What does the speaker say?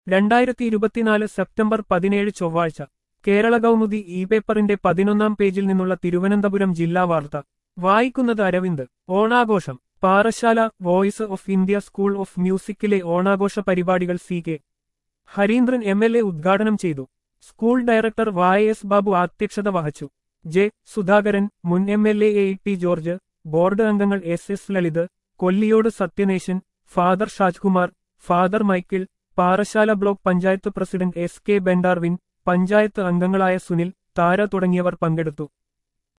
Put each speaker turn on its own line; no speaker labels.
രണ്ടായിരത്തി ഇരുപത്തിനാല് സെപ്റ്റംബർ പതിനേഴ് ചൊവ്വാഴ്ച കേരള കൗമുദി ഇ പേപ്പറിന്റെ പതിനൊന്നാം പേജിൽ നിന്നുള്ള തിരുവനന്തപുരം ജില്ലാ വാർത്ത വായിക്കുന്നത് അരവിന്ദ് ഓണാഘോഷം Parassala voice of India school of മ്യൂസിക്കിലെ ഓണാഘോഷ പരിപാടികൾ C K Harindran M L A ഉദ്ഘാടനം ചെയ്തു സ്കൂൾ ഡയറക്ടർ വായ എസ് ബാബു അധ്യക്ഷത വഹിച്ചു ജെ സുധാകരൻ മുൻ M L A T George board അംഗങ്ങൾ S S Lalit Kolliyode Sathyanesan father Shajkumar father Michael Parassala block panchayat president S K Bendarwin panchayat അംഗങ്ങളായ സുനിൽ താര തുടങ്ങിയവർ പങ്കെടുത്തു